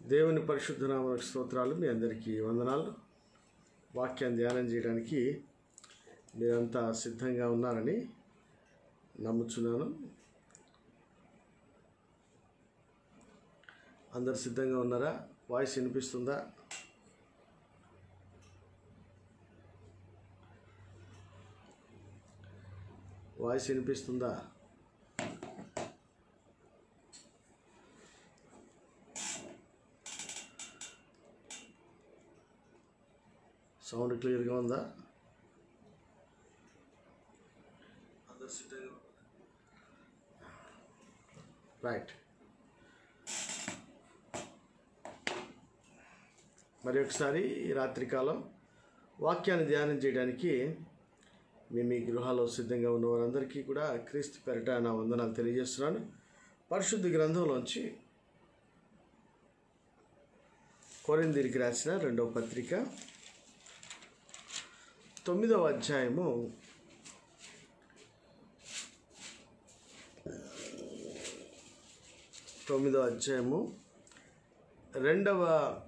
దేవుని పరిశుద్ధ నామకు స్తోత్రాలు మీ అందరికీ వందనాలు వాక్యాన్ని ధ్యానం చేయడానికి మీరంతా సిద్ధంగా ఉన్నారని నమ్ముచున్నాను అందరు సిద్ధంగా ఉన్నారా వాయిస్ వినిపిస్తుందా వాయిస్ వినిపిస్తుందా సౌండ్ క్లియర్గా ఉందా అందరు సిద్ధంగా రైట్ మరి ఒకసారి ఈ రాత్రికాలం వాక్యాన్ని ధ్యానం చేయడానికి మేము ఈ గృహాల్లో సిద్ధంగా ఉన్న వారందరికీ కూడా క్రీస్తు పెరట నా వందనాలు తెలియజేస్తున్నాను పరిశుద్ధ గ్రంథంలోంచి కొరిందిరికి రాసిన రెండవ పత్రిక తొమ్మిదవ అధ్యాయము తొమ్మిదవ అధ్యాయము రెండవ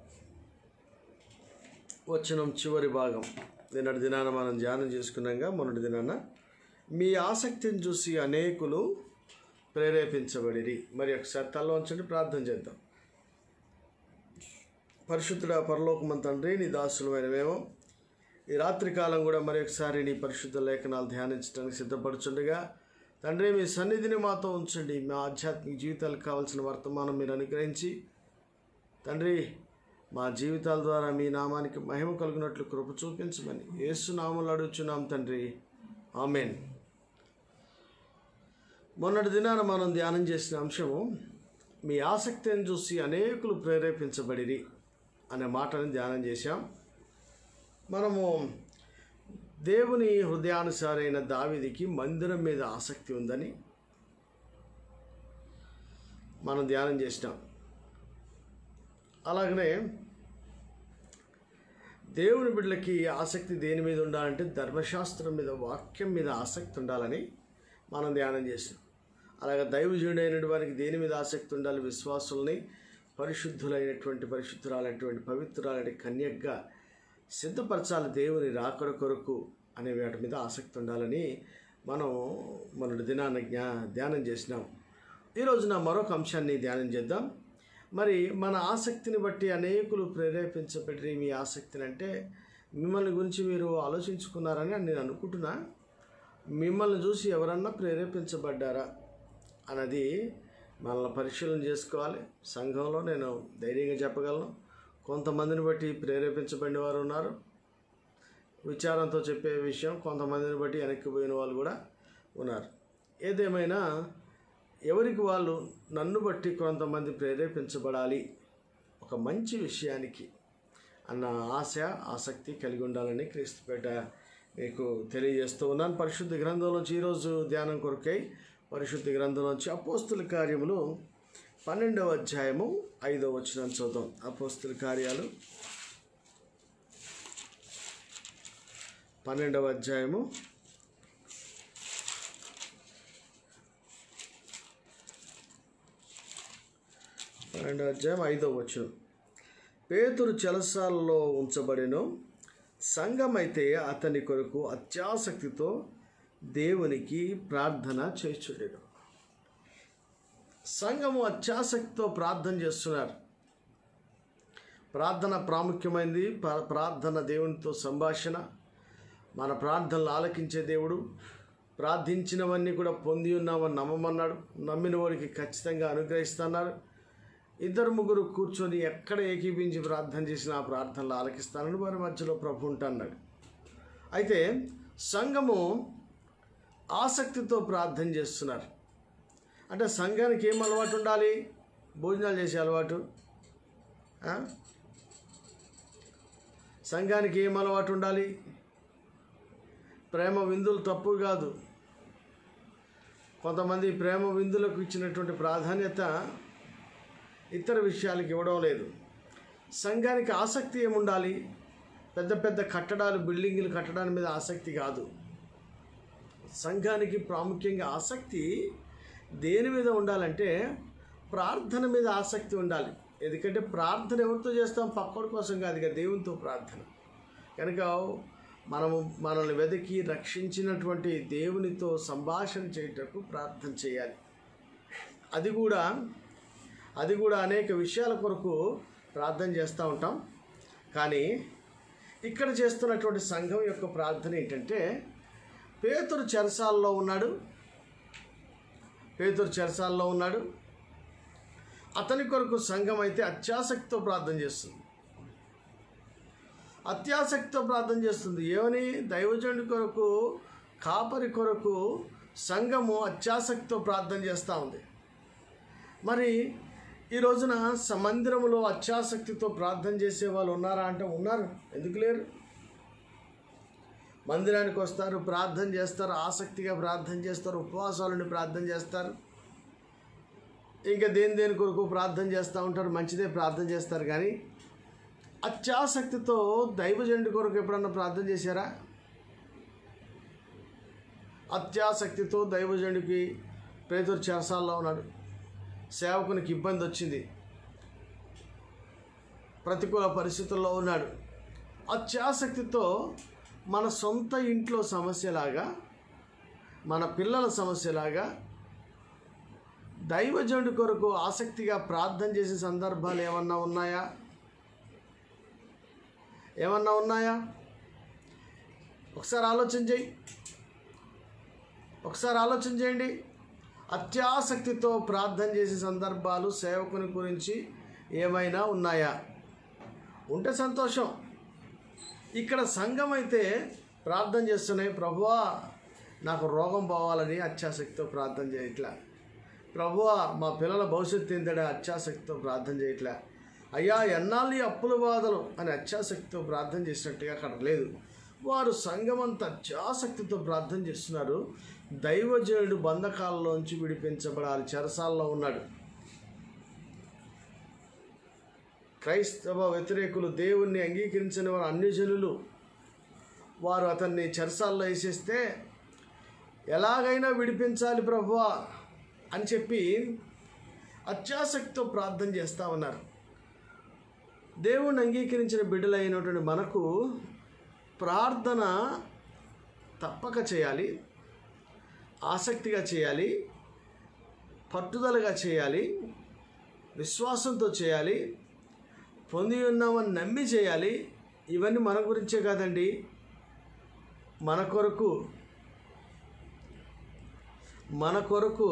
వచనం చివరి భాగం నిన్నటి దినాన మనం ధ్యానం చేసుకున్నాగా మొన్నటి దినాన మీ ఆసక్తిని చూసి అనేకులు ప్రేరేపించబడిరి మరి ఒకసారి తల ఉంచండి ప్రార్థన చేద్దాం పరిశుద్ధుడ పరలోకమం తండ్రి నీ దాసులమైన మేము ఈ రాత్రి కాలం కూడా మరి ఒకసారి నీ పరిశుద్ధ లేఖనాలు ధ్యానించడానికి సిద్ధపడుచుండగా తండ్రి మీ సన్నిధిని మాతో ఉంచండి మా ఆధ్యాత్మిక జీవితాలకు కావాల్సిన వర్తమానం మీరు అనుగ్రహించి తండ్రి మా జీవితాల ద్వారా మీ నామానికి మహిమ కలుగునట్లు కృప చూపించమని యేసు నామలు అడుగుచున్నాం తండ్రి ఆమెన్ మొన్నటి దినాన మనం ధ్యానం చేసిన అంశము మీ ఆసక్తిని చూసి అనేకులు ప్రేరేపించబడిరి అనే మాటని ధ్యానం చేశాం మనము దేవుని హృదయానుసారైన దావిదికి మందిరం మీద ఆసక్తి ఉందని మనం ధ్యానం చేసినాం అలాగనే దేవుని బిడ్డలకి ఆసక్తి దేని మీద ఉండాలంటే ధర్మశాస్త్రం మీద వాక్యం మీద ఆసక్తి ఉండాలని మనం ధ్యానం చేసినాం అలాగే దైవజీవుడైన వారికి దేని మీద ఆసక్తి ఉండాలి విశ్వాసుల్ని పరిశుద్ధులైనటువంటి పరిశుద్ధురాలైనటువంటి పవిత్రురాలైన కన్యకగా సిద్ధపరచాలి దేవుని రాకడ కొరకు అనే వాటి మీద ఆసక్తి ఉండాలని మనం మొన్నటి దినాన్ని జ్ఞా ధ్యానం చేసినాం ఈరోజున మరొక అంశాన్ని ధ్యానం చేద్దాం మరి మన ఆసక్తిని బట్టి అనేకులు ప్రేరేపించబడి మీ ఆసక్తిని అంటే మిమ్మల్ని గురించి మీరు ఆలోచించుకున్నారని నేను అనుకుంటున్నా మిమ్మల్ని చూసి ఎవరన్నా ప్రేరేపించబడ్డారా అన్నది మనల్ని పరిశీలన చేసుకోవాలి సంఘంలో నేను ధైర్యంగా చెప్పగలను కొంతమందిని బట్టి ప్రేరేపించబడిన వారు ఉన్నారు విచారంతో చెప్పే విషయం కొంతమందిని బట్టి వెనక్కిపోయిన వాళ్ళు కూడా ఉన్నారు ఏదేమైనా ఎవరికి వాళ్ళు నన్ను బట్టి కొంతమంది ప్రేరేపించబడాలి ఒక మంచి విషయానికి అన్న ఆశ ఆసక్తి కలిగి ఉండాలని క్రీస్తుపేట మీకు తెలియజేస్తూ ఉన్నాను పరిశుద్ధ గ్రంథంలోంచి ఈరోజు ధ్యానం కొరకై పరిశుద్ధ గ్రంథంలోంచి అపోస్తుల కార్యములు పన్నెండవ అధ్యాయము ఐదవ వచనం చూద్దాం అపోస్తుల కార్యాలు పన్నెండవ అధ్యాయము పన్నెండవ అధ్యాయం ఐదవ వచనం పేతురు చెలసాలలో ఉంచబడిను సంఘమైతే అతని కొరకు అత్యాసక్తితో దేవునికి ప్రార్థన చేస్తుడేను సంఘము అత్యాసక్తితో ప్రార్థన చేస్తున్నారు ప్రార్థన ప్రాముఖ్యమైనది ప్రా- ప్రార్థన దేవునితో సంభాషణ మన ప్రార్థనలు ఆలకించే దేవుడు ప్రార్థించినవన్నీ కూడా పొంది ఉన్నామని నమ్మమన్నాడు నమ్మిన వారికి ఖచ్చితంగా అనుగ్రహిస్తున్నారు ఇద్దరు ముగ్గురు కూర్చొని ఎక్కడ ఏకీపించి ప్రార్థన చేసినా ఆ ప్రార్థనలు ఆలకిస్తానని వారి మధ్యలో ప్రభు ఉంటున్నాడు అయితే సంఘము ఆసక్తితో ప్రార్థన చేస్తున్నారు అంటే సంఘానికి ఏం అలవాటు ఉండాలి భోజనాలు చేసే అలవాటు ఆ? సంఘానికి ఏం అలవాటు ఉండాలి ప్రేమ విందులు తప్పు కాదు కొంతమంది ప్రేమ విందులకు ఇచ్చినటువంటి ప్రాధాన్యత ఇతర విషయాలకు ఇవ్వడం లేదు సంఘానికి ఆసక్తి ఏముండాలి పెద్ద పెద్ద కట్టడాలు బిల్డింగులు కట్టడానికి మీద ఆసక్తి కాదు సంఘానికి ప్రాముఖ్యంగా ఆసక్తి దేని మీద ఉండాలంటే ప్రార్థన మీద ఆసక్తి ఉండాలి ఎందుకంటే ప్రార్థన ఎవరితో చేస్తాం పక్కోడి కోసం కాదు ఇక దేవునితో ప్రార్థన కనుక మనము మనల్ని వెతికి రక్షించినటువంటి దేవునితో సంభాషణ చేయటకు ప్రార్థన చేయాలి అది కూడా అది కూడా అనేక విషయాల కొరకు ప్రార్థన చేస్తూ ఉంటాం కానీ ఇక్కడ చేస్తున్నటువంటి సంఘం యొక్క ప్రార్థన ఏంటంటే పేతురు చెరసాల్లో ఉన్నాడు పేతురు చెరసాల్లో ఉన్నాడు అతని కొరకు సంఘం అయితే అత్యాసక్తితో ప్రార్థన చేస్తుంది అత్యాసక్తితో ప్రార్థన చేస్తుంది ఏమని దైవజనుడి కొరకు కాపరి కొరకు సంఘము అత్యాసక్తితో ప్రార్థన చేస్తూ ఉంది మరి ఈ రోజున స- మందిరములో అత్యాసక్తితో ప్రార్థన చేసే వాళ్ళు ఉన్నారా అంటే ఉన్నారు ఎందుకు లేరు మందిరానికి వస్తారు ప్రార్థన చేస్తారు ఆసక్తిగా ప్రార్థన చేస్తారు ఉపవాసాలను ప్రార్థన చేస్తారు ఇంకా దేని దేని కొరకు ప్రార్థన చేస్తూ ఉంటారు మంచిదే ప్రార్థన చేస్తారు కానీ అత్యాసక్తితో దైవజనుడి కొరకు ఎప్పుడన్నా ప్రార్థన చేశారా అత్యాసక్తితో దైవజనుడికి పేదరు చెరసాల్లో ఉన్నాడు సేవకునికి ఇబ్బంది వచ్చింది ప్రతికూల పరిస్థితుల్లో ఉన్నాడు అత్యాసక్తితో మన సొంత ఇంట్లో సమస్యలాగా మన పిల్లల సమస్యలాగా దైవజనుడి కొరకు ఆసక్తిగా ప్రార్థన చేసే సందర్భాలు ఏమన్నా ఉన్నాయా ఏమన్నా ఉన్నాయా ఒకసారి ఆలోచన చేయి ఒకసారి ఆలోచన చేయండి అత్యాసక్తితో ప్రార్థన చేసే సందర్భాలు సేవకుని గురించి ఏమైనా ఉన్నాయా ఉంటే సంతోషం ఇక్కడ సంఘం అయితే ప్రార్థన చేస్తున్నాయి ప్రభువా నాకు రోగం పోవాలని అత్యాసక్తితో ప్రార్థన చేయట్లే ప్రభువా మా పిల్లల భవిష్యత్తు ఏంటంటే అత్యాసక్తితో ప్రార్థన చేయట్లే అయ్యా ఎన్నాళ్ళు ఈ అప్పుల బాధలు అని అత్యాసక్తితో ప్రార్థన చేసినట్టుగా అక్కడ లేదు వారు సంఘం అంతా అత్యాసక్తితో ప్రార్థన చేస్తున్నారు దైవజనుడు బంధకాలలోంచి విడిపించబడాలి చెరసాల్లో ఉన్నాడు క్రైస్తవ వ్యతిరేకులు దేవుణ్ణి అంగీకరించిన వారు అన్ని జనులు వారు అతన్ని చెరసాల్లో వేసేస్తే ఎలాగైనా విడిపించాలి ప్రభువా అని చెప్పి అత్యాసక్తితో ప్రార్థన చేస్తూ ఉన్నారు దేవుణ్ణి అంగీకరించిన బిడ్డలైనటువంటి మనకు ప్రార్థన తప్పక చేయాలి ఆసక్తిగా చేయాలి పట్టుదలగా చేయాలి విశ్వాసంతో చేయాలి పొంది ఉన్నామని నమ్మి చేయాలి ఇవన్నీ మన గురించే కాదండి మన కొరకు మన కొరకు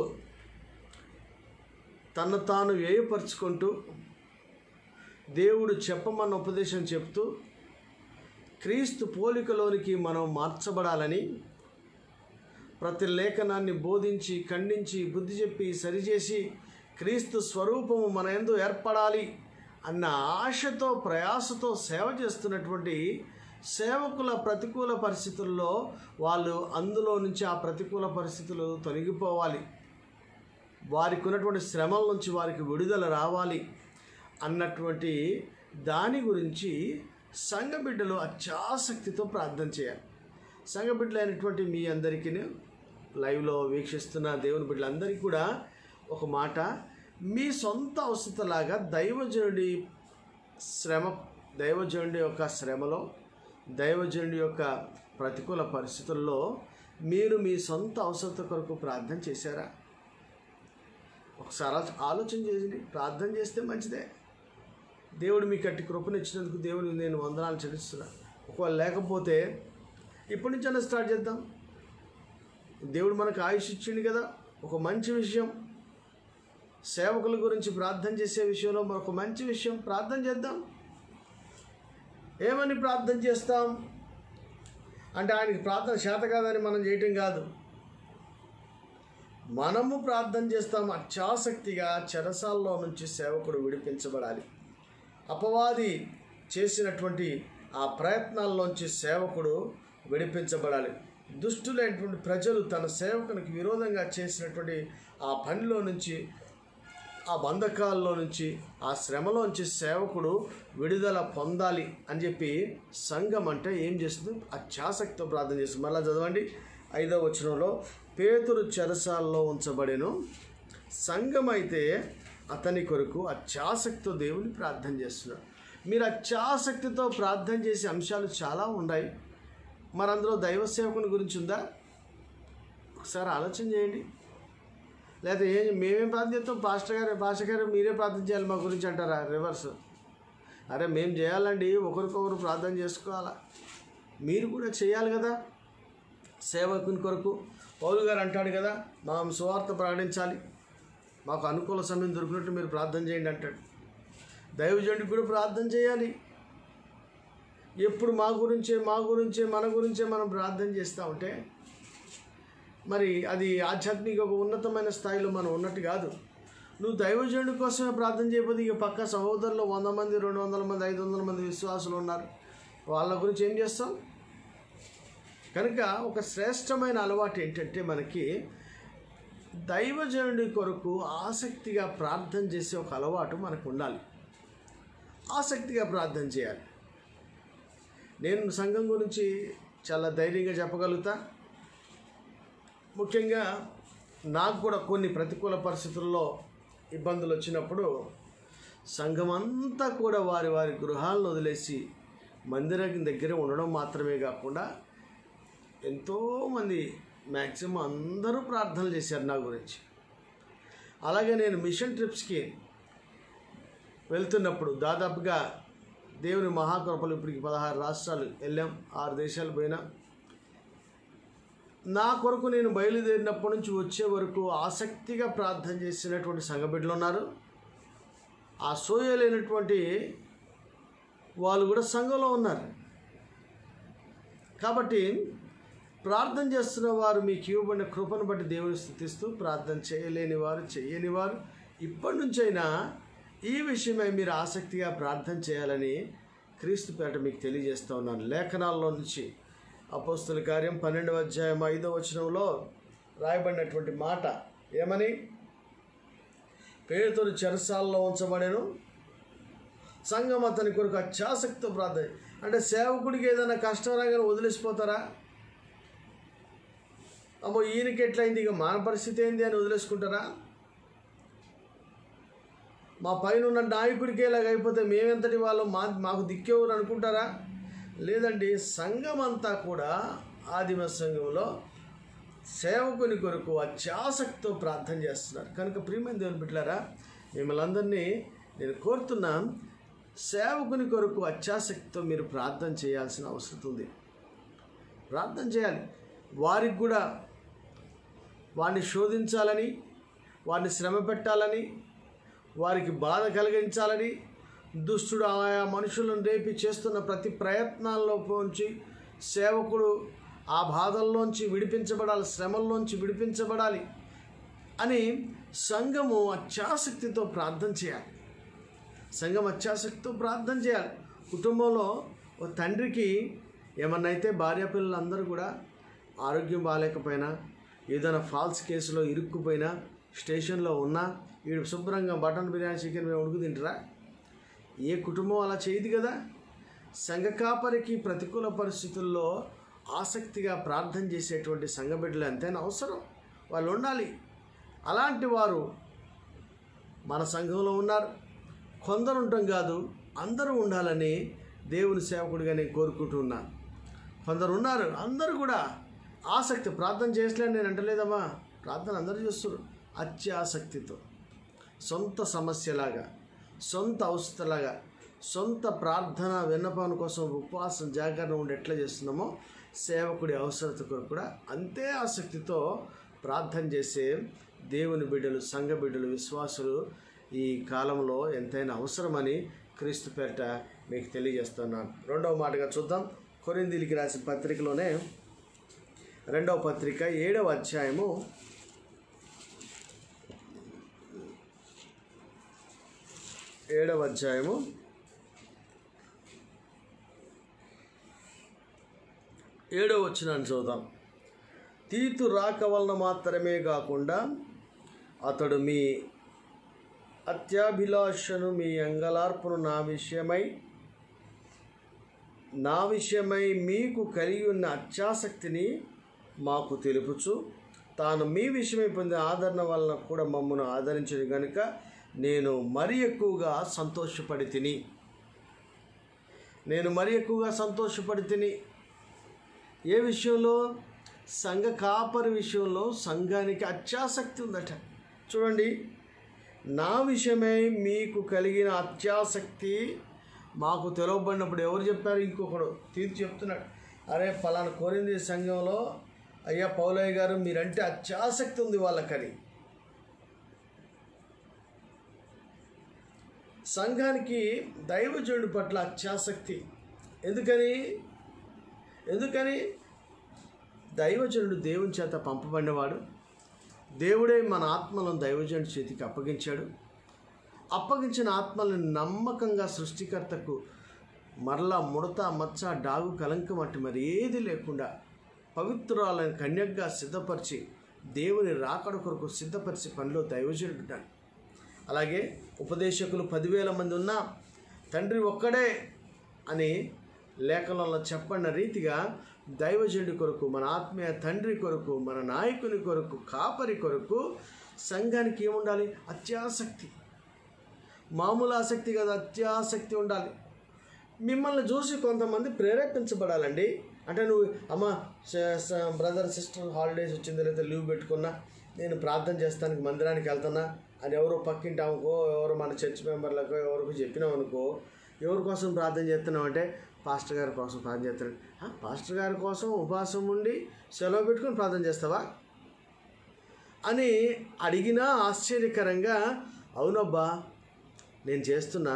తను తాను వ్యయపరుచుకుంటూ దేవుడు చెప్పమన్న ఉపదేశం చెప్తూ క్రీస్తు పోలికలోనికి మనం మార్చబడాలని ప్రతి లేఖనాన్ని బోధించి ఖండించి బుద్ధి చెప్పి సరిచేసి క్రీస్తు స్వరూపము మన ఎందు ఏర్పడాలి అన్న ఆశతో ప్రయాసతో సేవ చేస్తున్నటువంటి సేవకుల ప్రతికూల పరిస్థితుల్లో వాళ్ళు అందులో నుంచి ఆ ప్రతికూల పరిస్థితులు తొలగిపోవాలి వారికి ఉన్నటువంటి శ్రమల నుంచి వారికి విడుదల రావాలి అన్నటువంటి దాని గురించి సంఘ బిడ్డలు అత్యాసక్తితో ప్రార్థన చేయాలి సంఘ బిడ్డలైనటువంటి మీ అందరికీ లైవ్లో వీక్షిస్తున్న దేవుని బిడ్డలందరికీ కూడా ఒక మాట మీ సొంత అవసరతలాగా దైవజనుడి శ్రమ దైవజనుడి యొక్క శ్రమలో దైవజనుడి యొక్క ప్రతికూల పరిస్థితుల్లో మీరు మీ సొంత అవసరత కొరకు ప్రార్థన చేశారా ఒకసారి ఆలో- ఆలోచన చేయండి ప్రార్థన చేస్తే మంచిదే దేవుడు మీకు అట్టి కృపనిచ్చినందుకు దేవుడికి నేను వందనాలు చెల్లిస్తున్నా ఒకవేళ లేకపోతే ఇప్పటి నుంచైనా స్టార్ట్ చేద్దాం దేవుడు మనకు ఆయుష్ ఇచ్చిండు కదా ఒక మంచి విషయం సేవకుల గురించి ప్రార్థన చేసే విషయంలో మరొక మంచి విషయం ప్రార్థన చేద్దాం ఏమని ప్రార్థన చేస్తాం అంటే ఆయనకి ప్రార్థన చేత కాదని మనం చేయటం కాదు మనము ప్రార్థన చేస్తాం అత్యాసక్తిగా చెరసాల్లో నుంచి సేవకుడు విడిపించబడాలి అపవాది చేసినటువంటి ఆ ప్రయత్నాల్లోంచి సేవకుడు విడిపించబడాలి దుష్టులైనటువంటి ప్రజలు తన సేవకునికి విరోధంగా చేసినటువంటి ఆ పనిలో నుంచి ఆ బంధకాల్లో నుంచి ఆ శ్రమలోంచి సేవకుడు విడుదల పొందాలి అని చెప్పి సంఘం అంటే ఏం చేస్తుంది అత్యాసక్తితో ప్రార్థన చేస్తుంది మళ్ళీ చదవండి ఐదవ వచనంలో పేతురు చెరసాల్లో ఉంచబడెను సంఘం అయితే అతని కొరకు అత్యాసక్తితో దేవుని ప్రార్థన చేస్తున్నాడు మీరు అత్యాసక్తితో ప్రార్థన చేసే అంశాలు చాలా ఉన్నాయి మరి అందులో దైవ సేవకుని గురించి ఉందా ఒకసారి ఆలోచన చేయండి లేదా ఏం మేమేం ప్రార్థన చేస్తాం పాస్టర్ గారు పాస్టర్ గారు మీరే ప్రార్థన చేయాలి మా గురించి అంటారా రివర్స్ అరే మేము చేయాలండి ఒకరికొకరు ప్రార్థన చేసుకోవాలా మీరు కూడా చేయాలి కదా సేవకుని కొరకు పౌలు గారు అంటాడు కదా మనం సువార్త ప్రకటించాలి మాకు అనుకూల సమయం దొరికినట్టు మీరు ప్రార్థన చేయండి అంటాడు దైవజనుడికి కూడా ప్రార్థన చేయాలి ఎప్పుడు మా గురించే మా గురించే మన గురించే మనం ప్రార్థన చేస్తూ ఉంటే మరి అది ఆధ్యాత్మిక ఒక ఉన్నతమైన స్థాయిలో మనం ఉన్నట్టు కాదు నువ్వు దైవజనుడి కోసమే ప్రార్థన చేయకపోతే ఇక పక్క సహోదరులు వంద మంది రెండు వందల మంది ఐదు వందల మంది విశ్వాసులు ఉన్నారు వాళ్ళ గురించి ఏం చేస్తాం కనుక ఒక శ్రేష్టమైన అలవాటు ఏంటంటే మనకి దైవజనుడి కొరకు ఆసక్తిగా ప్రార్థన చేసే ఒక అలవాటు మనకు ఉండాలి ఆసక్తిగా ప్రార్థన చేయాలి నేను సంఘం గురించి చాలా ధైర్యంగా చెప్పగలుగుతా ముఖ్యంగా నాకు కూడా కొన్ని ప్రతికూల పరిస్థితుల్లో ఇబ్బందులు వచ్చినప్పుడు సంఘం అంతా కూడా వారి వారి గృహాలను వదిలేసి మందిరం దగ్గర ఉండడం మాత్రమే కాకుండా ఎంతోమంది మ్యాక్సిమం అందరూ ప్రార్థనలు చేశారు నా గురించి అలాగే నేను మిషన్ ట్రిప్స్కి వెళ్తున్నప్పుడు దాదాపుగా దేవుని మహాకృపలు ఇప్పటికి పదహారు రాష్ట్రాలు వెళ్ళాం ఆరు దేశాలు పోయినా నా కొరకు నేను బయలుదేరినప్పటి నుంచి వచ్చే వరకు ఆసక్తిగా ప్రార్థన చేసినటువంటి సంఘబిడ్డలు ఉన్నారు ఆ సోయలేనటువంటి వాళ్ళు కూడా సంఘంలో ఉన్నారు కాబట్టి ప్రార్థన చేస్తున్న వారు మీకు ఇవ్వబడిన కృపను బట్టి దేవుని స్థుతిస్తూ ప్రార్థన చేయలేని వారు చేయని వారు ఇప్పటి నుంచైనా ఈ విషయమై మీరు ఆసక్తిగా ప్రార్థన చేయాలని క్రీస్తు పేట మీకు తెలియజేస్తూ ఉన్నాను లేఖనాల్లో నుంచి అపోస్తుల కార్యం పన్నెండవ అధ్యాయం ఐదవ వచనంలో రాయబడినటువంటి మాట ఏమని పేరుతో చెరసాల్లో ఉంచబడేను సంఘం అతని కొరకు అత్యాసక్తితో ప్రార్థన అంటే సేవకుడికి ఏదైనా కష్టం రాగానే వదిలేసిపోతారా అమ్మో ఈయనకి ఎట్లయింది ఇక మన పరిస్థితి ఏంది అని వదిలేసుకుంటారా మా పైన ఉన్న నాయకుడికి ఇలాగ అయిపోతే మేమెంతటి వాళ్ళు మా మాకు దిక్కేవారు అనుకుంటారా లేదండి సంఘం అంతా కూడా ఆదిమ సంఘంలో సేవకుని కొరకు అత్యాసక్తితో ప్రార్థన చేస్తున్నారు కనుక ప్రియమైన దేవుని బిడ్డలారా మిమ్మల్ని అందరినీ నేను కోరుతున్నాను సేవకుని కొరకు అత్యాసక్తితో మీరు ప్రార్థన చేయాల్సిన అవసరం ఉంది ప్రార్థన చేయాలి వారికి కూడా వారిని శోధించాలని వారిని శ్రమ పెట్టాలని వారికి బాధ కలిగించాలని దుష్టుడు ఆయా మనుషులను రేపి చేస్తున్న ప్రతి ప్రయత్నాల్లో పోంచి సేవకుడు ఆ బాధల్లోంచి విడిపించబడాలి శ్రమల్లోంచి విడిపించబడాలి అని సంఘము అత్యాసక్తితో ప్రార్థన చేయాలి సంఘం అత్యాసక్తితో ప్రార్థన చేయాలి కుటుంబంలో ఓ తండ్రికి ఏమన్నా అయితే భార్య పిల్లలందరూ కూడా ఆరోగ్యం బాగాలేకపోయినా ఏదైనా ఫాల్స్ కేసులో ఇరుక్కుపోయినా స్టేషన్లో ఉన్నా వీడు శుభ్రంగా మటన్ బిర్యానీ చికెన్ ఉడుకు తింటారా ఏ కుటుంబం అలా చేయదు కదా సంఘ కాపరికి ప్రతికూల పరిస్థితుల్లో ఆసక్తిగా ప్రార్థన చేసేటువంటి సంఘ బిడ్డలు ఎంతైనా అవసరం వాళ్ళు ఉండాలి అలాంటి వారు మన సంఘంలో ఉన్నారు కొందరు ఉండటం కాదు అందరూ ఉండాలని దేవుని సేవకుడిగా నేను కోరుకుంటున్నాను కొందరు ఉన్నారు అందరూ కూడా ఆసక్తి ప్రార్థన చేసలేని నేను అంటలేదమ్మా ప్రార్థన అందరూ చేస్తారు అత్యాసక్తితో సొంత సమస్యలాగా సొంత అవస్థలాగా సొంత ప్రార్థన విన్నపం కోసం ఉపవాసం జాగరణ ఉండి ఎట్లా చేస్తున్నామో సేవకుడి అవసరత కొరకు కూడా అంతే ఆసక్తితో ప్రార్థన చేసే దేవుని బిడ్డలు సంఘ బిడ్డలు విశ్వాసులు ఈ కాలంలో ఎంతైనా అవసరమని క్రీస్తు పేరిట మీకు తెలియజేస్తున్నాను రెండవ మాటగా చూద్దాం కొరిందీలికి రాసిన పత్రికలోనే రెండవ పత్రిక ఏడవ అధ్యాయము ఏడవ అధ్యాయము ఏడవ వచ్చినాన్ని చూద్దాం తీతు రాక వలన మాత్రమే కాకుండా అతడు మీ అత్యాభిలాషను మీ అంగలార్పును నా విషయమై నా విషయమై మీకు కలిగి ఉన్న అత్యాసక్తిని మాకు తెలుపుచు తాను మీ విషయమై పొందిన ఆదరణ వలన కూడా మమ్మను ఆదరించదు కనుక నేను మరి ఎక్కువగా సంతోషపడి తిని నేను మరి ఎక్కువగా సంతోషపడి తిని ఏ విషయంలో సంఘ కాపరి విషయంలో సంఘానికి అత్యాసక్తి ఉందట చూడండి నా విషయమై మీకు కలిగిన అత్యాసక్తి మాకు తెలవబడినప్పుడు ఎవరు చెప్పారు ఇంకొకడు తీర్చి చెప్తున్నాడు అరే పలానా కోరింది సంఘంలో అయ్యా పౌలయ్య గారు మీరంటే అత్యాసక్తి ఉంది వాళ్ళకని సంఘానికి దైవజనుడి పట్ల అత్యాసక్తి ఎందుకని ఎందుకని దైవజనుడు దేవుని చేత పంపబడినవాడు దేవుడే మన ఆత్మలను దైవజనుడి చేతికి అప్పగించాడు అప్పగించిన ఆత్మలను నమ్మకంగా సృష్టికర్తకు మరలా ముడత మచ్చ డాగు కలంకం అట్టి మరి ఏది లేకుండా పవిత్రాలను కన్యగ్గా సిద్ధపరిచి దేవుని రాకడ కొరకు సిద్ధపరిచి పనిలో దైవజనుడు ఉంటాడు అలాగే ఉపదేశకులు పదివేల మంది ఉన్నా తండ్రి ఒక్కడే అని లేఖనంలో చెప్పన్న రీతిగా దైవజనుడి కొరకు మన ఆత్మీయ తండ్రి కొరకు మన నాయకుని కొరకు కాపరి కొరకు సంఘానికి ఏముండాలి అత్యాసక్తి మామూలు ఆసక్తి కదా అత్యాసక్తి ఉండాలి మిమ్మల్ని చూసి కొంతమంది ప్రేరేపించబడాలండి అంటే నువ్వు అమ్మ బ్రదర్ సిస్టర్ హాలిడేస్ వచ్చింది లేదా లీవ్ పెట్టుకున్నా నేను ప్రార్థన చేస్తానికి మందిరానికి వెళ్తున్నా అని ఎవరో పక్కింటి ఆమెకో ఎవరు మన చర్చ్ మెంబర్లకో ఎవరికో చెప్పినాం అనుకో ఎవరి కోసం ప్రార్థన చేస్తున్నావు అంటే పాస్టర్ గారి కోసం ప్రార్థన చేస్తున్నాడు "ఆ, పాస్టర్ గారి కోసం ఉపవాసం ఉండి సెలవు పెట్టుకుని ప్రార్థన చేస్తావా అని అడిగినా ఆశ్చర్యకరంగా అవునబ్బా నేను చేస్తున్నా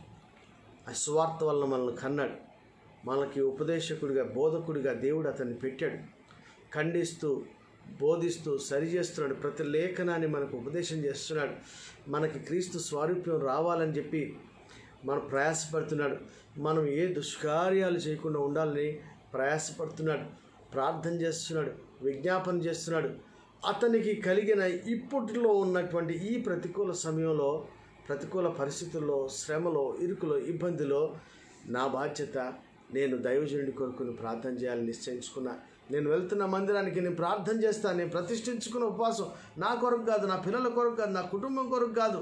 ఆ సువార్త వలన మనల్ని కన్నాడు మనకి ఉపదేశకుడిగా బోధకుడిగా దేవుడు అతన్ని పెట్టాడు ఖండిస్తూ బోధిస్తూ సరిచేస్తున్నాడు ప్రతి లేఖనాన్ని మనకు ఉపదేశం చేస్తున్నాడు మనకి క్రీస్తు స్వారూప్యం రావాలని చెప్పి మనం ప్రయాసపడుతున్నాడు మనం ఏ దుష్కార్యాలు చేయకుండా ఉండాలని ప్రయాసపడుతున్నాడు ప్రార్థన చేస్తున్నాడు విజ్ఞాపన చేస్తున్నాడు అతనికి కలిగిన ఇప్పటిలో ఉన్నటువంటి ఈ ప్రతికూల సమయంలో ప్రతికూల పరిస్థితుల్లో శ్రమలో ఇరుకులో ఇబ్బందిలో నా బాధ్యత నేను దైవజనుడి కొరకు ప్రార్థన చేయాలని నిశ్చయించుకున్నా నేను వెళ్తున్న మందిరానికి నేను ప్రార్థన చేస్తాను నేను ప్రతిష్ఠించుకున్న ఉపవాసం నా కొరకు కాదు నా పిల్లల కొరకు కాదు నా కుటుంబం కొరకు కాదు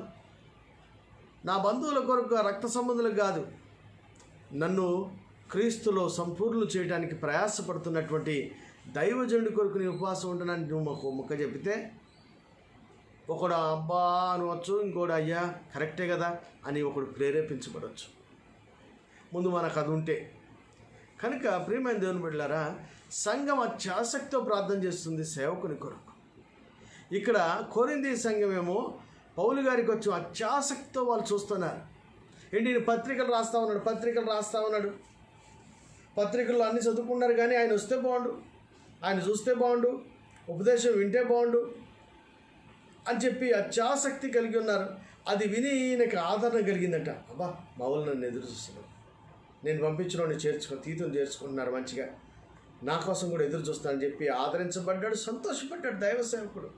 నా బంధువుల కొరకు రక్త సంబంధులకు కాదు నన్ను క్రీస్తులో సంపూర్ణలు చేయడానికి ప్రయాసపడుతున్నటువంటి దైవజనుడి కొరకు నేను ఉపవాసం ఉంటున్నాను నువ్వు మాకు ముక్క చెబితే ఒకడు అబ్బా అనవచ్చు ఇంకోడు అయ్యా కరెక్టే కదా అని ఒకడు ప్రేరేపించబడవచ్చు ముందు మనకు అది ఉంటే కనుక ప్రియమైన దేవుని బిడ్డలారా సంఘం అత్యాసక్తితో ప్రార్థన చేస్తుంది సేవకుని కొరకు ఇక్కడ కోరింది సంఘం ఏమో పౌలు గారికి వచ్చి అత్యాసక్తితో వాళ్ళు చూస్తున్నారు ఏంటి ఈయన పత్రికలు రాస్తా ఉన్నాడు పత్రికలు రాస్తా ఉన్నాడు పత్రికల్లో అన్ని చదువుకున్నారు కానీ ఆయన వస్తే బాగుండు ఆయన చూస్తే బాగుండు ఉపదేశం వింటే బాగుండు అని చెప్పి అత్యాసక్తి కలిగి ఉన్నారు అది విని ఈయనకి ఆదరణ కలిగిందట అబ్బా మా వాళ్ళు నన్ను ఎదురు చూస్తున్నారు నేను పంపించిన చేర్చుకో తీతుని చేర్చుకుంటున్నారు మంచిగా నా కోసం కూడా ఎదురు చూస్తానని చెప్పి ఆదరించబడ్డాడు సంతోషపడ్డాడు దైవ సేవకుడు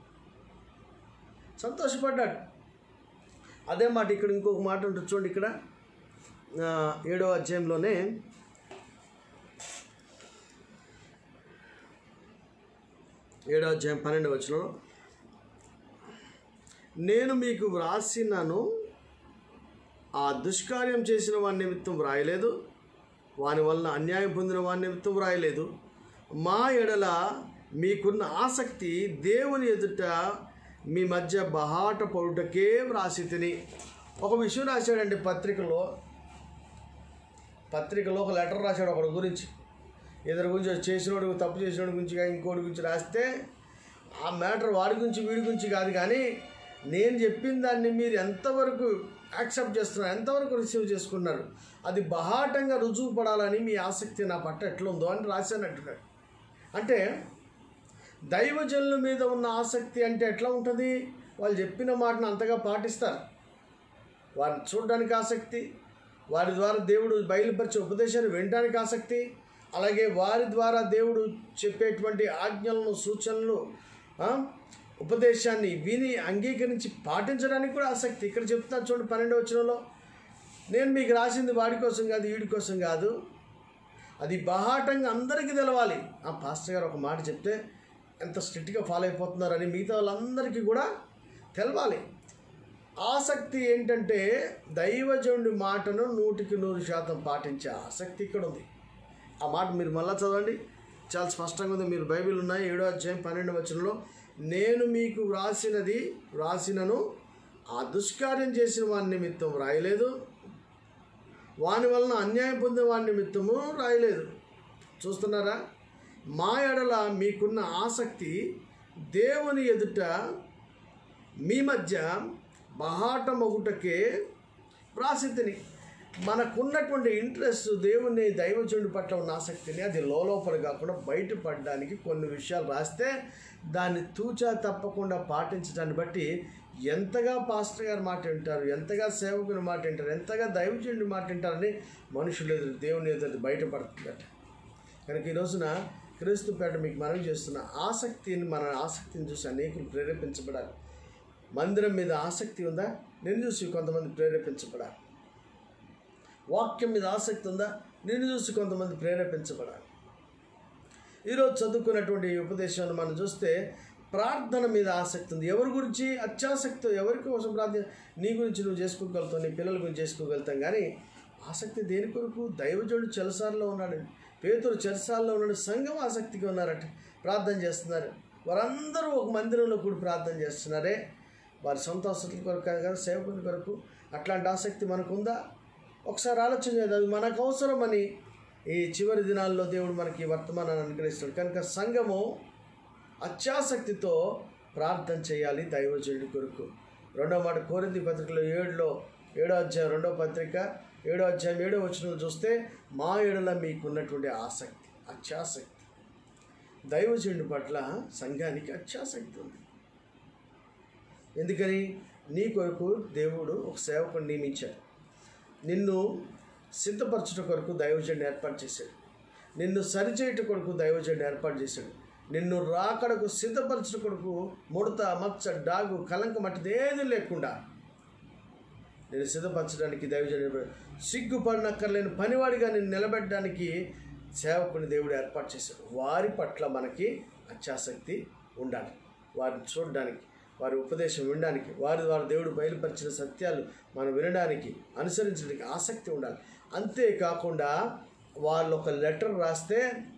సంతోషపడ్డాడు అదే మాట ఇక్కడ ఇంకొక మాట ఉంటుంది చూడండి ఇక్కడ ఆ, ఏడో అధ్యాయంలోనే ఏడో అధ్యాయం పన్నెండు వచ్చిన నేను మీకు వ్రాసినాను ఆ దుష్కార్యం చేసిన వాని నిమిత్తం వ్రాయలేదు వాని వలన అన్యాయం పొందిన వాని నిమిత్తం వ్రాయలేదు మా ఎడల మీకున్న ఆసక్తి దేవుని ఎదుట మీ మధ్య బహాట పడుటకే వ్రాసి తిని ఒక విషయం రాశాడండి పత్రికలో పత్రికలో ఒక లెటర్ రాశాడు ఒకడి గురించి ఇద్దరు గురించి చేసినోడు తప్పు చేసినోడి గురించి కానీ ఇంకోటి గురించి రాస్తే ఆ మ్యాటర్ వాడి గురించి వీడి గురించి కాదు కానీ నేను చెప్పిన దాన్ని మీరు ఎంతవరకు యాక్సెప్ట్ చేస్తున్నారు ఎంతవరకు రిసీవ్ చేసుకున్నారు అది బహాటంగా రుజువు పడాలని మీ ఆసక్తి నా పట్ల ఎట్లుందో అని రాశానంటున్నాడు అంటే దైవజనుల మీద ఉన్న ఆసక్తి అంటే ఎట్లా ఉంటుంది వాళ్ళు చెప్పిన మాటను అంతగా పాటిస్తారు వారిని చూడడానికి ఆసక్తి వారి ద్వారా దేవుడు బయలుపరిచే ఉపదేశాన్ని వినడానికి ఆసక్తి అలాగే వారి ద్వారా దేవుడు చెప్పేటువంటి ఆజ్ఞలను సూచనలు ఆ, ఉపదేశాన్ని విని అంగీకరించి పాటించడానికి కూడా ఆసక్తి ఇక్కడ చెప్తాను చూడండి పన్నెండు వచనంలో నేను మీకు రాసింది వాడి కోసం కాదు వీడి కోసం కాదు అది బహాటంగా అందరికీ తెలవాలి ఆ పాస్టర్ గారు ఒక మాట చెప్తే ఎంత స్ట్రిక్ట్గా ఫాలో అయిపోతున్నారని మిగతా వాళ్ళందరికీ కూడా తెలవాలి ఆసక్తి ఏంటంటే దైవజనుడి మాటను నూటికి నూరు శాతం పాటించే ఆసక్తి ఇక్కడ ఉంది ఆ మాట మీరు మళ్ళా చదవండి చాలా స్పష్టంగా ఉంది మీరు బైబిల్ ఉన్నాయి ఏడో అధ్యాయం పన్నెండు వచనంలో నేను మీకు వ్రాసినది వ్రాసినను ఆ దుష్కార్యం చేసిన వాని నిమిత్తం రాయలేదు వాని వలన అన్యాయం పొందిన వాని నిమిత్తము రాయలేదు చూస్తున్నారా మా ఎడల మీకున్న ఆసక్తి దేవుని ఎదుట మీ మధ్య బహాటమగుటకే ప్రాసిద్ధిని మనకున్నటువంటి ఇంట్రెస్ట్ దేవుని దైవజనుడి పట్ల ఉన్న ఆసక్తిని అది లోపల కాకుండా బయటపడడానికి కొన్ని విషయాలు రాస్తే దాన్ని తూచా తప్పకుండా పాటించడాన్ని బట్టి ఎంతగా పాస్టర్ గారి మాట వింటారు ఎంతగా సేవకుని మాట వింటారు ఎంతగా దైవజనుడి మాట వింటారని మనుషులు ఎదురు దేవుని ఎదురు బయటపడుతుందట కనుక ఈ రోజున క్రీస్తు పేట మీకు మనవి చేస్తున్న ఆసక్తిని మన ఆసక్తిని చూసి అనేకులు ప్రేరేపించబడాలి మందిరం మీద ఆసక్తి ఉందా నేను చూసి కొంతమంది ప్రేరేపించబడాలి వాక్యం మీద ఆసక్తి ఉందా నిన్ను చూసి కొంతమంది ప్రేరేపించబడాలి ఈరోజు చదువుకున్నటువంటి ఈ ఉపదేశాన్ని మనం చూస్తే ప్రార్థన మీద ఆసక్తి ఉంది ఎవరి గురించి అత్యాసక్తి ఎవరి కోసం ప్రార్థన నీ గురించి నువ్వు చేసుకోగలుగుతావు నీ పిల్లల గురించి చేసుకోగలుగుతాం కానీ ఆసక్తి దేని కొరకు దైవజుడు చెలసార్లో ఉన్నాడు పేతురు చెరసాల్లో ఉన్నాడు సంఘం ఆసక్తిగా ఉన్నారట ప్రార్థన చేస్తున్నారు వారందరూ ఒక మందిరంలో కూడి ప్రార్థన చేస్తున్నారే వారి సొంత వసతుల కొరకు కాదు కదా సేవకుని కొరకు అట్లాంటి ఆసక్తి మనకుందా ఒకసారి ఆలోచన చేద్దాం అది మనకు అవసరమని ఈ చివరి దినాల్లో దేవుడు మనకి వర్తమానాన్ని అనుగ్రహిస్తాడు కనుక సంఘము అత్యాసక్తితో ప్రార్థన చేయాలి దైవజనుడి కొరకు రెండో మాట కోరింది పత్రికలో ఏడులో ఏడో అధ్యాయం రెండో పత్రిక ఏడో అధ్యాయం ఏడో వచనం చూస్తే మా ఏడుల మీకున్నటువంటి ఆసక్తి అత్యాసక్తి దైవజనుడి పట్ల సంఘానికి అత్యాసక్తి ఉంది ఎందుకని నీ కొరకు దేవుడు ఒక సేవకుని నియమించాడు నిన్ను సిద్ధపరచుట కొరకు దైవజనుడు ఏర్పాటు చేశాడు నిన్ను సరిచేయుట కొరకు దైవజనుడు ఏర్పాటు చేశాడు నిన్ను రాకడకు సిద్ధపరచుట కొరకు ముడత మచ్చ డాగు కలంకం అట్టది ఏది లేకుండా నేను సిద్ధపరచడానికి దైవజనుడు సిగ్గుపడినక్కర్లేని పనివాడిగా నేను నిలబెట్టడానికి సేవకుని దేవుడు ఏర్పాటు చేశాడు వారి పట్ల మనకి అత్యాసక్తి ఉండాలి వారిని చూడడానికి వారి ఉపదేశం వినడానికి వారి ద్వారా దేవుడు బయలుపరిచిన సత్యాలు మనం వినడానికి అనుసరించడానికి ఆసక్తి ఉండాలి అంతేకాకుండా వాళ్ళు ఒక లెటర్ రాస్తే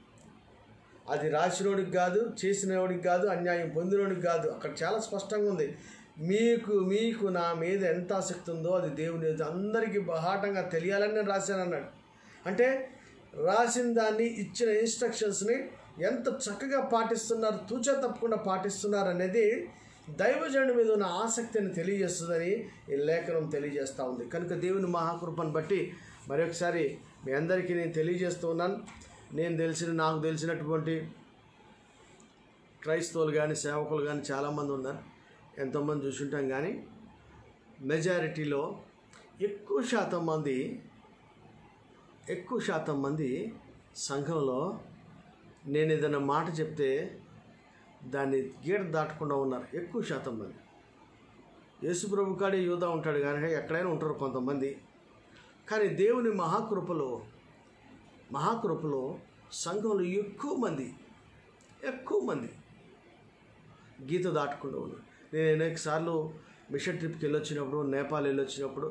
అది రాసినోడికి కాదు చేసినోడికి కాదు అన్యాయం పొందినోడికి కాదు అక్కడ చాలా స్పష్టంగా ఉంది మీకు మీకు నా మీద ఎంత ఆసక్తి ఉందో అది దేవుని ఎదుట అందరికీ బహాటంగా తెలియాలని నేను రాశాను అన్నాడు అంటే రాసిన దాన్ని ఇచ్చిన ఇన్స్ట్రక్షన్స్ని ఎంత చక్కగా పాటిస్తున్నారు తూచా తప్పకుండా పాటిస్తున్నారు అనేది దైవజనుడి మీద ఉన్న ఆసక్తిని తెలియజేస్తుందని ఈ లేఖనం తెలియజేస్తూ ఉంది కనుక దేవుని మహాకృపను బట్టి మరొకసారి మీ అందరికీ నేను తెలియజేస్తూ ఉన్నాను నేను తెలిసిన నాకు తెలిసినటువంటి క్రైస్తవులు కానీ సేవకులు కానీ చాలామంది ఉన్నారు ఎంతోమంది చూసుంటాం కానీ మెజారిటీలో ఎక్కువ శాతం మంది ఎక్కువ శాతం మంది సంఘంలో నేను ఏదైనా మాట చెప్తే దాన్ని గీట దాటకుండా ఉన్నారు ఎక్కువ శాతం మంది యేసుప్రభు కాడే యూదా ఉంటాడు కానీ ఎక్కడైనా ఉంటారు కొంతమంది కానీ దేవుని మహాకృపలో మహాకృపలో సంఘంలో ఎక్కువ మంది ఎక్కువ మంది గీత దాటకుండా ఉన్నారు నేను అనేక సార్లు మిషన్ ట్రిప్కి వెళ్ళొచ్చినప్పుడు నేపాల్ వెళ్ళొచ్చినప్పుడు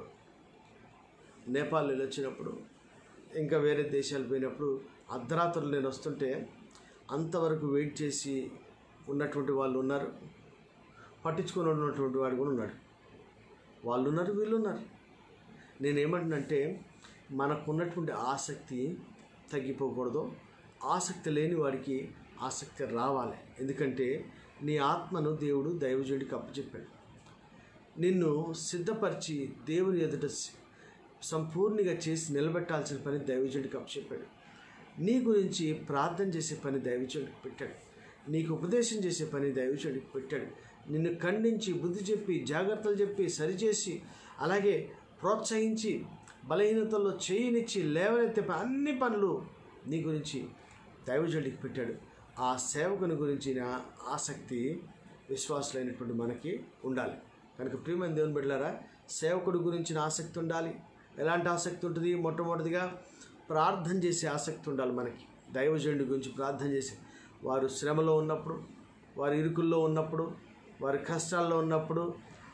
నేపాల్ వెళ్ళొచ్చినప్పుడు ఇంకా వేరే దేశాలు పోయినప్పుడు అర్ధరాత్రులు నేను వస్తుంటే అంతవరకు వెయిట్ చేసి ఉన్నటువంటి వాళ్ళు ఉన్నారు పట్టించుకొని ఉన్నటువంటి వాడు కూడా ఉన్నాడు వాళ్ళు ఉన్నారు వీళ్ళు ఉన్నారు నేనేమంటున్నంటే మనకున్నటువంటి ఆసక్తి తగ్గిపోకూడదు ఆసక్తి లేని వాడికి ఆసక్తి రావాలి ఎందుకంటే నీ ఆత్మను దేవుడు దైవజుడికి అప్పచెప్పాడు నిన్ను సిద్ధపరిచి దేవుని ఎదుట సి- సంపూర్ణంగా చేసి నిలబెట్టాల్సిన పని దైవజుడికి అప్పచెప్పాడు నీ గురించి ప్రార్థన చేసే పని దైవజుడికి పెట్టాడు నీకు ఉపదేశం చేసే పని దైవజుడికి పెట్టాడు నిన్ను ఖండించి బుద్ధి చెప్పి జాగ్రత్తలు చెప్పి సరిచేసి అలాగే ప్రోత్సహించి బలహీనతల్లో చేయనిచ్చి లేవనెత్తే ప- అన్ని పనులు నీ గురించి దైవజుడికి పెట్టాడు ఆ సేవకుని గురించిన ఆసక్తి విశ్వాసులైనటువంటి మనకి ఉండాలి కనుక ప్రియమైన దేవుని బిడ్డలారా సేవకుడి గురించిన ఆసక్తి ఉండాలి ఎలాంటి ఆసక్తి ఉంటుంది మొట్టమొదటిగా ప్రార్థన చేసే ఆసక్తి ఉండాలి మనకి దైవజనుడి గురించి ప్రార్థన చేసి వారు శ్రమలో ఉన్నప్పుడు వారి ఇరుకుల్లో ఉన్నప్పుడు వారి కష్టాల్లో ఉన్నప్పుడు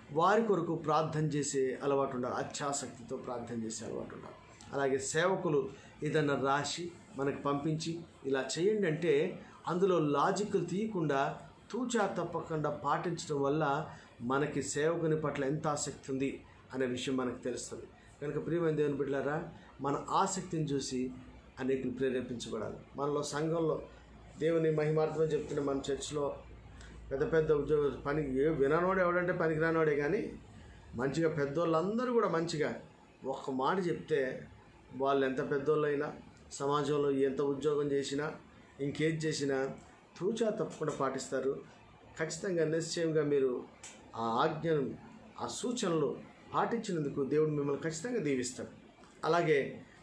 వారి కొరకు ప్రార్థన చేసే అలవాటు ఉండాలి అత్యాసక్తితో ప్రార్థన చేసే అలవాటు ఉండాలి అలాగే సేవకులు ఏదన్నా రాసి మనకు పంపించి ఇలా చేయండి అంటే అందులో లాజిక్లు తీయకుండా తూచా తప్పకుండా పాటించడం వల్ల మనకి సేవకుని పట్ల ఎంత ఆసక్తి ఉంది అనే విషయం మనకు తెలుస్తుంది కనుక ప్రియమైన దేవుని బిడ్డలారా మన ఆసక్తిని చూసి అనేకులు ప్రేరేపించబడాలి మనలో సంఘంలో దేవుని మహిమార్థమే చెప్తున్న మన చర్చిలో పెద్ద పెద్ద ఉద్యోగ పని ఏ విననోడు ఎవడంటే పనికిరానోడే కానీ మంచిగా పెద్దోళ్ళందరూ కూడా మంచిగా ఒక్క మాట చెప్తే వాళ్ళు ఎంత పెద్దోళ్ళైనా సమాజంలో ఎంత ఉద్యోగం చేసినా ఇంకేది చేసినా తూచా తప్పకుండా పాటిస్తారు ఖచ్చితంగా నిశ్చయంగా మీరు ఆ ఆజ్ఞను ఆ సూచనలు పాటించినందుకు దేవుడు మిమ్మల్ని ఖచ్చితంగా దీవిస్తాడు అలాగే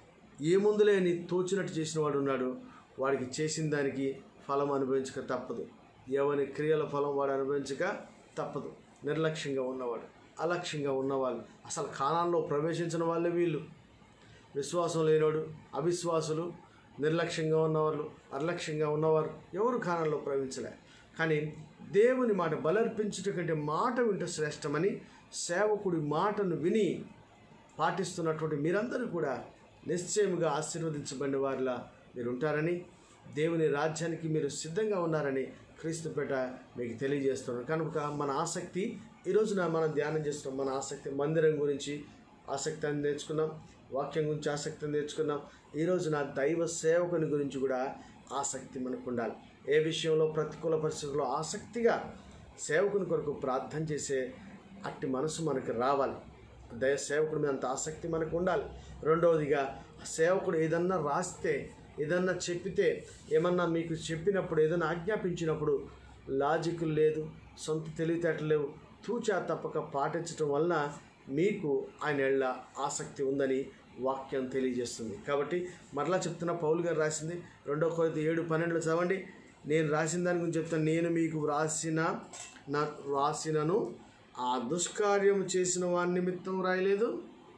ఏ ముందు లేని తోచినట్టు చేసిన వాడు ఉన్నాడు వాడికి చేసిన దానికి ఫలం అనుభవించక తప్పదు ఎవరి క్రియల ఫలం వాడు అనుభవించక తప్పదు నిర్లక్ష్యంగా ఉన్నవాడు అలక్ష్యంగా ఉన్నవాళ్ళు అసలు కాలాల్లో ప్రవేశించిన వాళ్ళే వీళ్ళు విశ్వాసం లేనివాడు అవిశ్వాసులు నిర్లక్ష్యంగా ఉన్నవాళ్ళు నిర్లక్ష్యంగా ఉన్నవారు ఎవరు కాలంలో ప్రవేశించలే కానీ దేవుని మాట బలర్పించుట కంటే మాట వింట శ్రేష్టమని సేవకుడి మాటను విని పాటిస్తున్నటువంటి మీరందరూ కూడా నిశ్చయముగా ఆశీర్వదించబడిన వారిలా మీరు ఉంటారని దేవుని రాజ్యానికి మీరు సిద్ధంగా ఉన్నారని క్రీస్తుపేట మీకు తెలియజేస్తున్నాను కనుక మన ఆసక్తి ఈ రోజున మనం ధ్యానం చేస్తున్నాం మన ఆసక్తి మందిరం గురించి ఆసక్తి అని నేర్చుకున్నాం వాక్యం గురించి ఆసక్తి నేర్చుకున్నాం ఈ రోజున దైవ సేవకుని గురించి కూడా ఆసక్తి మనకు ఉండాలి ఏ విషయంలో ప్రతికూల పరిస్థితుల్లో ఆసక్తిగా సేవకుని కొరకు ప్రార్థన చేసే అట్టి మనసు మనకు రావాలి దయ సేవకుడి మీద అంత ఆసక్తి మనకు ఉండాలి రెండవదిగా సేవకుడు ఏదన్నా రాస్తే ఏదన్నా చెప్పితే ఏమన్నా మీకు చెప్పినప్పుడు ఏదన్నా ఆజ్ఞాపించినప్పుడు లాజిక్ లేదు సొంత తెలివితేటలు లేవు తూచా తప్పక పాటించడం వలన మీకు ఆయన ఎళ్ళ ఆసక్తి ఉందని వాక్యం తెలియజేస్తుంది కాబట్టి మరలా చెప్తున్న పౌలు గారు రాసింది రెండో కొరింథీ ఏడు పన్నెండులో చదవండి నేను రాసిన దాని గురించి చెప్తాను నేను మీకు వ్రాసిన నా రాసినను ఆ దుష్కార్యం చేసిన వాని నిమిత్తం రాయలేదు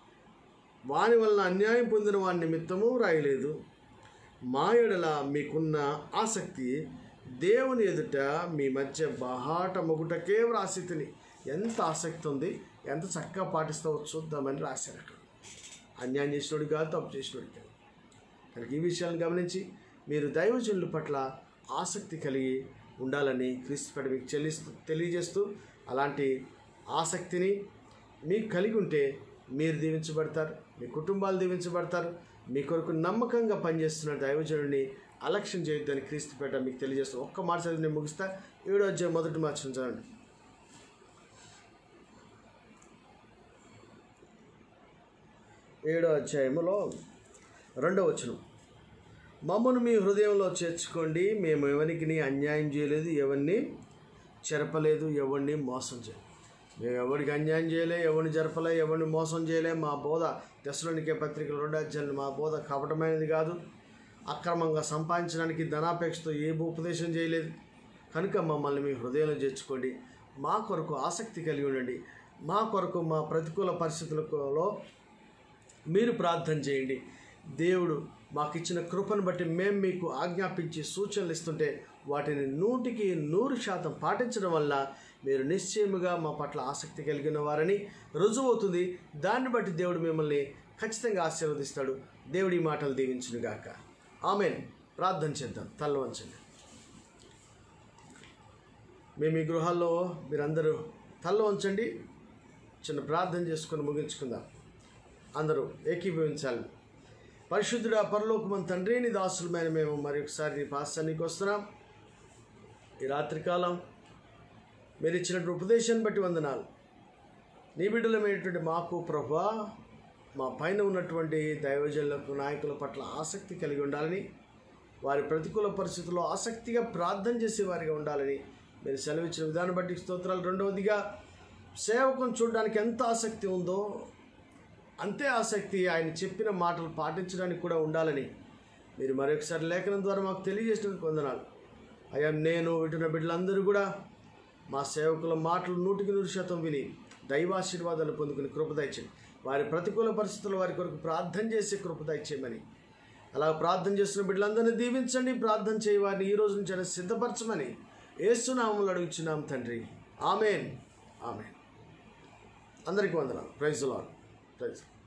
వాని వలన అన్యాయం పొందిన వాని నిమిత్తము రాయలేదు మా ఎడల మీకున్న ఆసక్తి దేవుని ఎదుట మీ మధ్య బహాట మొగుటకే వ్రాసి తిని ఎంత ఆసక్తి ఉంది ఎంత చక్కగా పాటిస్తావో చూద్దామని రాశారు అక్కడ అన్యాయం చేసినోడు కాదు తప్పు చేసినోడు కాదు కనుక ఈ విషయాలను గమనించి మీరు దైవజనుల పట్ల ఆసక్తి కలిగి ఉండాలని క్రీస్తు పట్ల మీకు చెల్లిస్తూ తెలియజేస్తూ అలాంటి ఆసక్తిని మీకు కలిగి ఉంటే మీరు దీవించబడతారు మీ కుటుంబాలు దీవించబడతారు మీ కొరకు నమ్మకంగా పనిచేస్తున్న దైవజనుడిని అలక్ష్యం చేయొద్దని క్రీస్తు పేట మీకు తెలియజేస్తాను ఒక్క మాట చదివి నేను ముగిస్తా ఏడో అధ్యాయం మొదటి మాట చదవండి ఏడో అధ్యాయములో రెండో వచనం మమ్మను మీ హృదయంలో చేర్చుకోండి మేము ఎవరికి అన్యాయం చేయలేదు ఎవరిని చెరపలేదు ఎవరిని మోసం చేయలేదు మేము ఎవరికి అన్యాయం చేయలే ఎవరిని జరపలే ఎవరిని మోసం చేయలే మా బోధ దశలోనికే పత్రికలు రెండు అధ్యాయులు మా బోధ కపటమైనది కాదు అక్రమంగా సంపాదించడానికి ధనాపేక్షతో ఏ ఉపదేశం చేయలేదు కనుక మమ్మల్ని మీ హృదయంలో చేర్చుకోండి మా కొరకు ఆసక్తి కలిగి ఉండండి మా కొరకు మా ప్రతికూల పరిస్థితులలో మీరు ప్రార్థన చేయండి దేవుడు మాకు ఇచ్చిన కృపను బట్టి మేము మీకు ఆజ్ఞాపించి సూచనలు ఇస్తుంటే వాటిని నూటికి నూరు శాతం పాటించడం వల్ల మీరు నిశ్చయముగా మా పట్ల ఆసక్తి కలిగిన వారని రుజువవుతుంది దాన్ని బట్టి దేవుడు మిమ్మల్ని ఖచ్చితంగా ఆశీర్వదిస్తాడు దేవుడి ఈ మాటలు దీవించునుగాక ఆమెన్ ప్రార్థన చేద్దాం తల్ల వంచండి మేము ఈ గృహాల్లో మీరందరూ తల్ల వంచండి చిన్న ప్రార్థన చేసుకొని ముగించుకుందాం అందరూ ఏకీభవించాలి పరిశుద్ధుడా పరలోకమని తండ్రి నీ దాసులమైన మేము మరి ఒకసారి నీ పాస్తానికి వస్తున్నాం ఈ రాత్రికాలం మీరు ఇచ్చినటువంటి ఉపదేశాన్ని బట్టి వందనాలు నీ బిడ్డలమైనటువంటి మాకు ప్రభా మా పైన ఉన్నటువంటి దైవజనులకు నాయకుల పట్ల ఆసక్తి కలిగి ఉండాలని వారి ప్రతికూల పరిస్థితుల్లో ఆసక్తిగా ప్రార్థన చేసే వారిగా ఉండాలని మీరు సెలవిచ్చిన విధానం బట్టి స్తోత్రాలు రెండవదిగా సేవకుని చూడడానికి ఎంత ఆసక్తి ఉందో అంతే ఆసక్తి ఆయన చెప్పిన మాటలు పాటించడానికి కూడా ఉండాలని మీరు మరొకసారి లేఖనం ద్వారా మాకు తెలియజేసినందుకు వందనాలు అయ్యా నేను వింటున్న బిడ్డలందరూ కూడా మా సేవకుల మాటలు నూటికి నూరు శాతం విని దైవాశీర్వాదాలు పొందుకుని కృప దయచేయండి వారి ప్రతికూల పరిస్థితుల్లో వారి కొరకు ప్రార్థన చేసే కృప దయచేయమని అలా ప్రార్థన చేస్తున్న బిడ్డలందరినీ దీవించండి ప్రార్థన చేయ వారిని ఈ రోజు నుంచి అయినా సిద్ధపరచమని ఏసునామములు అడుగుచున్నాం తండ్రి ఆమెన్ ఆమెన్ అందరికీ వందనాలు ప్రైజ్ లాడ్ ప్రైజ్